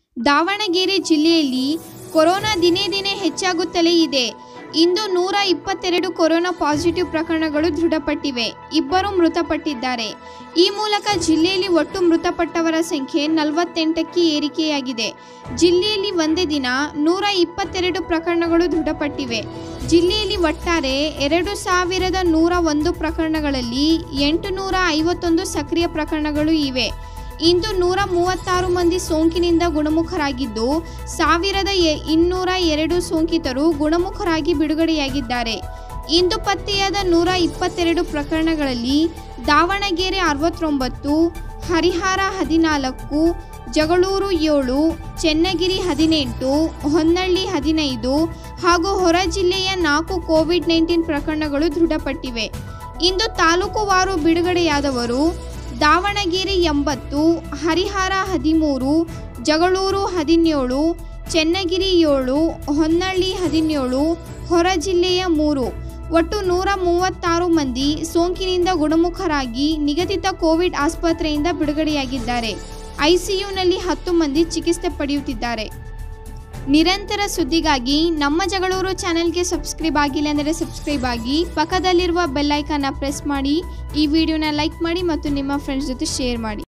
ದಾವಣಗೆರೆ ಜಿಲ್ಲೆಯಲ್ಲಿ ಕೊರೋನಾ ದಿನೇ ದಿನೇ ಹೆಚ್ಚಾಗುತ್ತಲೇ ಇದೆ ಇಂದು ನೂರ ಇಪ್ಪತ್ತೆರಡು ಕೊರೋನಾ ಪಾಸಿಟಿವ್ ಪ್ರಕರಣಗಳು ದೃಢಪಟ್ಟಿವೆ ಇಬ್ಬರು ಮೃತಪಟ್ಟಿದ್ದಾರೆ ಈ ಮೂಲಕ ಜಿಲ್ಲೆಯಲ್ಲಿ ಒಟ್ಟು ಮೃತಪಟ್ಟವರ ಸಂಖ್ಯೆ ನಲವತ್ತೆಂಟಕ್ಕೆ ಏರಿಕೆಯಾಗಿದೆ ಜಿಲ್ಲೆಯಲ್ಲಿ ಒಂದೇ ದಿನ ನೂರ ಇಪ್ಪತ್ತೆರಡು ಪ್ರಕರಣಗಳು ದೃಢಪಟ್ಟಿವೆ ಜಿಲ್ಲೆಯಲ್ಲಿ ಒಟ್ಟಾರೆ ಎರಡು ಸಾವಿರದ ನೂರ ಒಂದು ಪ್ರಕರಣಗಳಲ್ಲಿ ಎಂಟು ನೂರ ಐವತ್ತೊಂದು ಸಕ್ರಿಯ ಪ್ರಕರಣಗಳು ಇವೆ ಇಂದು ನೂರ ಮೂವತ್ತಾರು ಮಂದಿ ಸೋಂಕಿನಿಂದ ಗುಣಮುಖರಾಗಿದ್ದು ಸಾವಿರದ ಎ- ಇನ್ನೂರ ಎರಡು ಸೋಂಕಿತರು ಗುಣಮುಖರಾಗಿ ಬಿಡುಗಡೆಯಾಗಿದ್ದಾರೆ ಇಂದು ಪತ್ತೆಯಾದ ನೂರ ಇಪ್ಪತ್ತೆರಡು ಪ್ರಕರಣಗಳಲ್ಲಿ ದಾವಣಗೆರೆ ಅರವತ್ತೊಂಬತ್ತು ಹರಿಹರ ಹದಿನಾಲ್ಕು ಜಗಳೂರು ಏಳು ಚೆನ್ನಗಿರಿ ಹದಿನೆಂಟು ಹೊನ್ನಳ್ಳಿ ಹದಿನೈದು ಹಾಗೂ ಹೊರ ಜಿಲ್ಲೆಯ ನಾಲ್ಕು ಕೋವಿಡ್ ನೈನ್ಟೀನ್ ಪ್ರಕರಣಗಳು ದೃಢಪಟ್ಟಿವೆ ಇಂದು ತಾಲೂಕುವಾರು ಬಿಡುಗಡೆಯಾದವರು ದಾವಣಗೆರೆ ಎಂಬತ್ತು ಹರಿಹರ ಹದಿಮೂರು ಜಗಳೂರು ಹದಿನೇಳು ಚೆನ್ನಗಿರಿ ಏಳು ಹೊನ್ನಳ್ಳಿ ಹದಿನೇಳು ಹೊರ ಜಿಲ್ಲೆಯ ಮೂರು ಒಟ್ಟು ನೂರ ಮೂವತ್ತಾರು ಮಂದಿ ಸೋಂಕಿನಿಂದ ಗುಣಮುಖರಾಗಿ ನಿಗದಿತ ಕೋವಿಡ್ ಆಸ್ಪತ್ರೆಯಿಂದ ಬಿಡುಗಡೆಯಾಗಿದ್ದಾರೆ ಐಸಿಯುನಲ್ಲಿ ಹತ್ತು ಮಂದಿ ಚಿಕಿತ್ಸೆ ಪಡೆಯುತ್ತಿದ್ದಾರೆ ನಿರಂತರ ಸುದ್ದಿಗಾಗಿ ನಮ್ಮ ಜಗಳೂರು ಚಾನೆಲ್ಗೆ ಸಬ್ಸ್ಕ್ರೈಬ್ ಆಗಿಲ್ಲ ಅಂದರೆ ಸಬ್ಸ್ಕ್ರೈಬ್ ಆಗಿ ಪಕ್ಕದಲ್ಲಿರುವ ಬೆಲ್ ಐಕಾನ್ನ ಪ್ರೆಸ್ ಮಾಡಿ ಈ ವಿಡಿಯೋನ ಲೈಕ್ ಮಾಡಿ ಮತ್ತು ನಿಮ್ಮ ಫ್ರೆಂಡ್ಸ್ ಜೊತೆ ಶೇರ್ ಮಾಡಿ